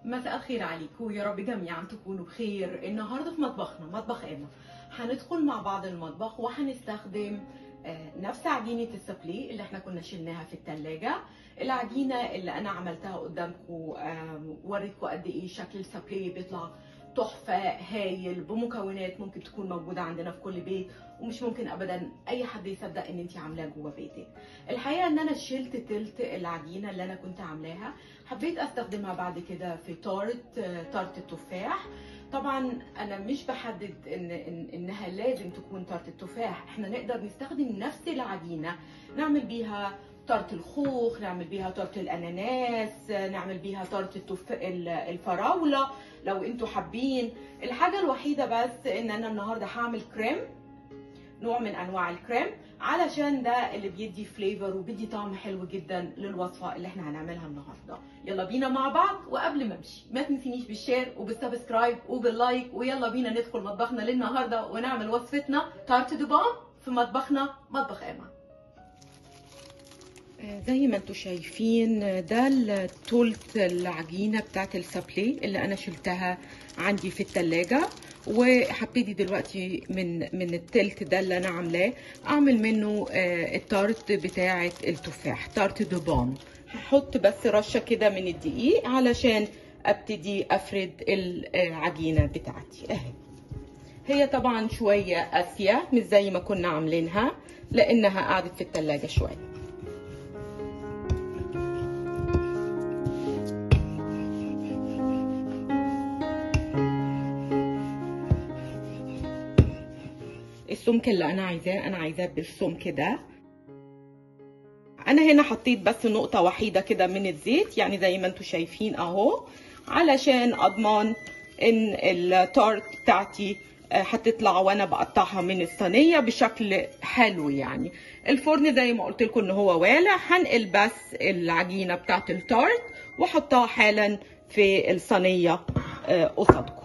مساء الخير عليكم يا رب جميعا تكونوا بخير النهارده في مطبخنا مطبخ اما هندخل مع بعض المطبخ وهنستخدم آه، نفس عجينة السابلي اللي احنا كنا شلناها في التلاجة العجينة اللي انا عملتها قدامكم آم، وريتكم قد ايه شكل السابلي بيطلع تحفة هايل بمكونات ممكن تكون موجودة عندنا في كل بيت ومش ممكن ابدا اي حد يصدق ان انت عاملاه جوه بيتك الحقيقة ان انا شلت تلت العجينة اللي انا كنت عاملاها حبيت استخدمها بعد كده في تارت آه، تارت التفاح طبعا انا مش بحدد ان, إن انها لازم تكون تارت التفاح احنا نقدر نستخدم نفس العجينه نعمل بيها تارت الخوخ نعمل بيها تارت الاناناس نعمل بيها تارت التف... ال- الفراوله لو انتوا حابين الحاجه الوحيده بس ان انا النهارده هعمل كريم نوع من انواع الكريم علشان ده اللي بيدي فليفر وبيدي طعم حلو جدا للوصفه اللي احنا هنعملها النهارده يلا بينا مع بعض وقبل ما امشي ما تنسينيش بالشير وبالسبسكرايب وباللايك ويلا بينا ندخل مطبخنا للنهارده ونعمل وصفتنا تارت دوبان في مطبخنا مطبخ اما زي ما انتم شايفين ده التولت العجينه بتاعت السابلي اللي انا شلتها عندي في التلاجة وهبتدي دلوقتي من من التلت ده اللي انا عاملاه اعمل منه آه، التارت بتاعه التفاح تارت دوبان هحط بس رشه كده من الدقيق علشان ابتدي افرد العجينه بتاعتي اهي هي طبعا شويه قاسيه مش زي ما كنا عاملينها لانها قعدت في التلاجة شويه السمك اللي انا عايزاه انا عايزاه بالسمك ده انا هنا حطيت بس نقطه وحيده كده من الزيت يعني زي ما انتم شايفين اهو علشان اضمن ان التارت بتاعتي آه، هتطلع وانا بقطعها من الصينيه بشكل حلو يعني الفرن زي ما قلت لكم ان هو والع هنقل بس العجينه بتاعت التارت واحطها حالا في الصينيه آه، قصادكم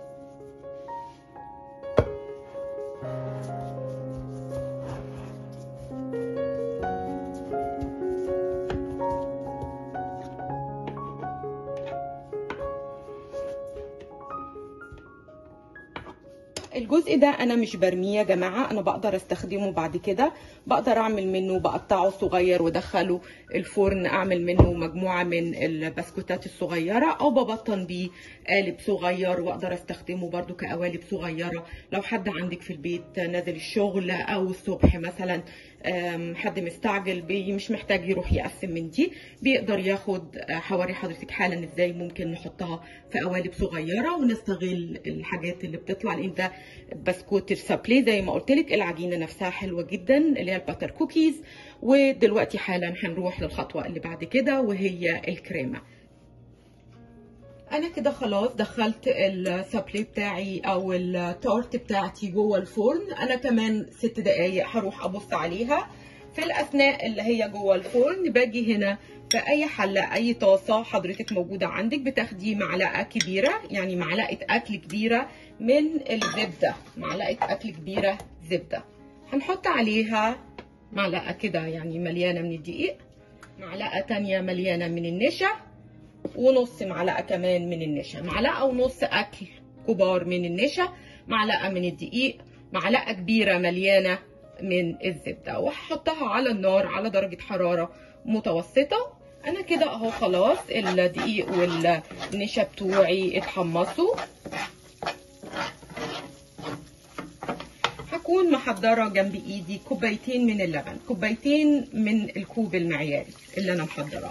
الجزء ده انا مش برميه يا جماعه انا بقدر استخدمه بعد كده بقدر اعمل منه بقطعه صغير وادخله الفرن اعمل منه مجموعه من البسكوتات الصغيره او ببطن بيه قالب صغير واقدر استخدمه برده كقوالب صغيره لو حد عندك في البيت نازل الشغل او الصبح مثلا أم، حد مستعجل بي مش محتاج يروح يقسم من دي بيقدر ياخد آه، هوري حضرتك حالا ازاي ممكن نحطها في قوالب صغيره ونستغل الحاجات اللي بتطلع لان ده بسكوت السابلي زي ما قلت لك العجينه نفسها حلوه جدا اللي هي الباتر كوكيز ودلوقتي حالا هنروح للخطوه اللي بعد كده وهي الكريمه انا كده خلاص دخلت السابلي بتاعي او التورت بتاعتي جوه الفرن انا كمان ست دقايق هروح ابص عليها في الاثناء اللي هي جوه الفرن باجي هنا في اي حله اي طاسه حضرتك موجوده عندك بتاخدي معلقه كبيره يعني معلقه اكل كبيره من الزبده معلقه اكل كبيره زبده هنحط عليها معلقه كده يعني مليانه من الدقيق معلقه تانية مليانه من النشا ونص معلقه كمان من النشا معلقه ونص اكل كبار من النشا معلقه من الدقيق معلقه كبيره مليانه من الزبده وهحطها على النار على درجه حراره متوسطه انا كده اهو خلاص الدقيق والنشا بتوعي اتحمصوا هكون محضره جنب ايدي كوبايتين من اللبن كوبايتين من الكوب المعياري اللي انا محضراه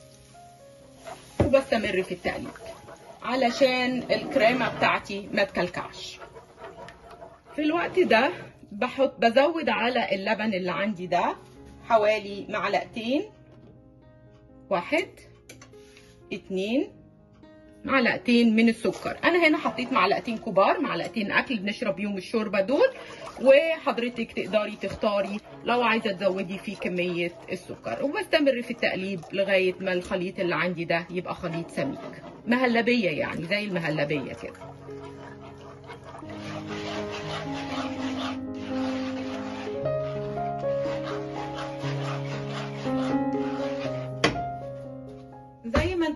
وبستمر في التقليب علشان الكريمه بتاعتي ما تكلكعش في الوقت ده بحط بزود على اللبن اللي عندي ده حوالي معلقتين واحد اتنين معلقتين من السكر انا هنا حطيت معلقتين كبار معلقتين اكل بنشرب بيهم الشوربه دول وحضرتك تقدري تختاري لو عايزه تزودي فيه كميه السكر وبستمر في التقليب لغايه ما الخليط اللي عندي ده يبقى خليط سميك مهلبيه يعني زي المهلبيه كده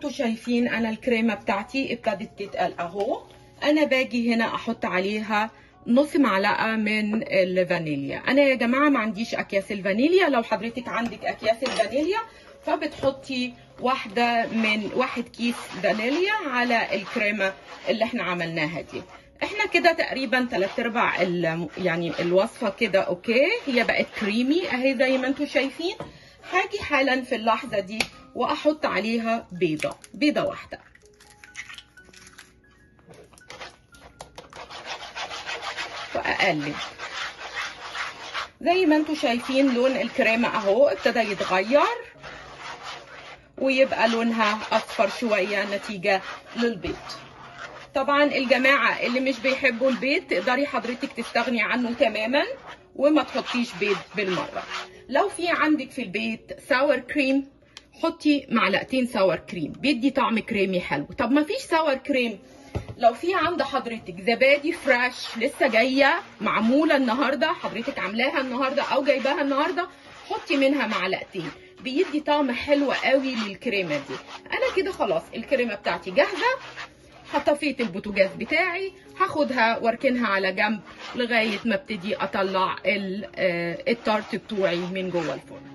انتم شايفين انا الكريمه بتاعتي ابتدت تتقل اهو انا باجي هنا احط عليها نص معلقه من الفانيليا انا يا جماعه ما عنديش اكياس الفانيليا لو حضرتك عندك اكياس الفانيليا فبتحطي واحده من واحد كيس فانيليا على الكريمه اللي احنا عملناها دي احنا كده تقريبا تلات ارباع ال- يعني الوصفه كده اوكي هي بقت كريمي اهي زي ما انتم شايفين هاجي حالا في اللحظه دي واحط عليها بيضه بيضه واحده واقلب زي ما انتم شايفين لون الكريمه اهو ابتدى يتغير ويبقى لونها اصفر شويه نتيجه للبيض طبعا الجماعه اللي مش بيحبوا البيض تقدري حضرتك تستغني عنه تماما وما تحطيش بيض بالمره لو في عندك في البيت ساور كريم حطي معلقتين ساور كريم بيدي طعم كريمي حلو طب ما فيش ساور كريم لو في عند حضرتك زبادي فريش لسه جايه معموله النهارده حضرتك عاملاها النهارده او جايباها النهارده حطي منها معلقتين بيدي طعم حلو قوي للكريمه دي انا كده خلاص الكريمه بتاعتي جاهزه حطفيت البوتاجاز بتاعي هاخدها واركنها على جنب لغايه ما ابتدي اطلع ال- آه، التارت بتوعي من جوه الفرن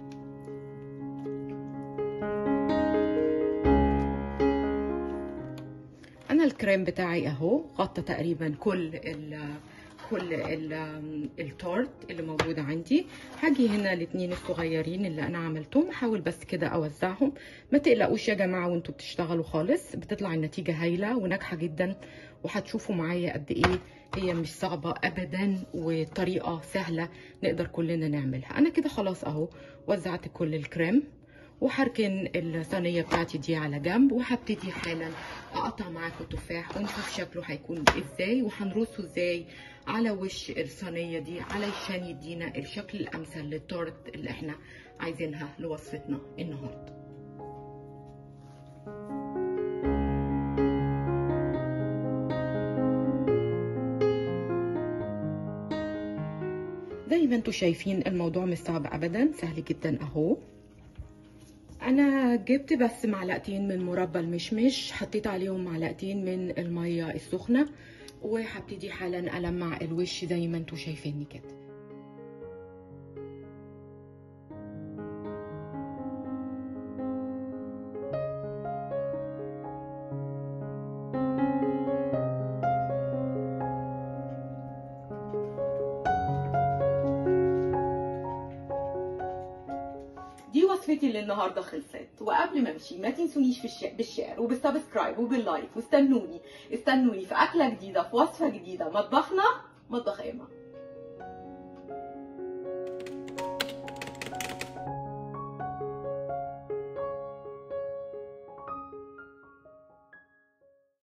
انا الكريم بتاعي اهو غطى تقريبا كل ال كل ال التارت اللي موجوده عندي هاجي هنا الاثنين الصغيرين اللي انا عملتهم احاول بس كده اوزعهم ما تقلقوش يا جماعه وانتوا بتشتغلوا خالص بتطلع النتيجه هايله وناجحه جدا وهتشوفوا معايا قد ايه هي مش صعبه ابدا وطريقه سهله نقدر كلنا نعملها انا كده خلاص اهو وزعت كل الكريم وهركن الصينيه بتاعتي دي على جنب وهبتدي حالا اقطع معاكم تفاح ونشوف شكله هيكون ازاي وهنرصه ازاي على وش الصينيه دي علشان يدينا الشكل الامثل للتورت اللي احنا عايزينها لوصفتنا النهارده زي ما انتم شايفين الموضوع مش صعب ابدا سهل جدا اهو انا جبت بس معلقتين من مربى المشمش حطيت عليهم معلقتين من الميه السخنه وهبتدي حالا المع الوش زي ما انتم شايفيني كده دي وصفتي اللي النهارده خلصت وقبل ما امشي ما تنسونيش في الشير بالشير وبالسبسكرايب وباللايك واستنوني استنوني في اكله جديده في وصفه جديده مطبخنا مطبخ ايما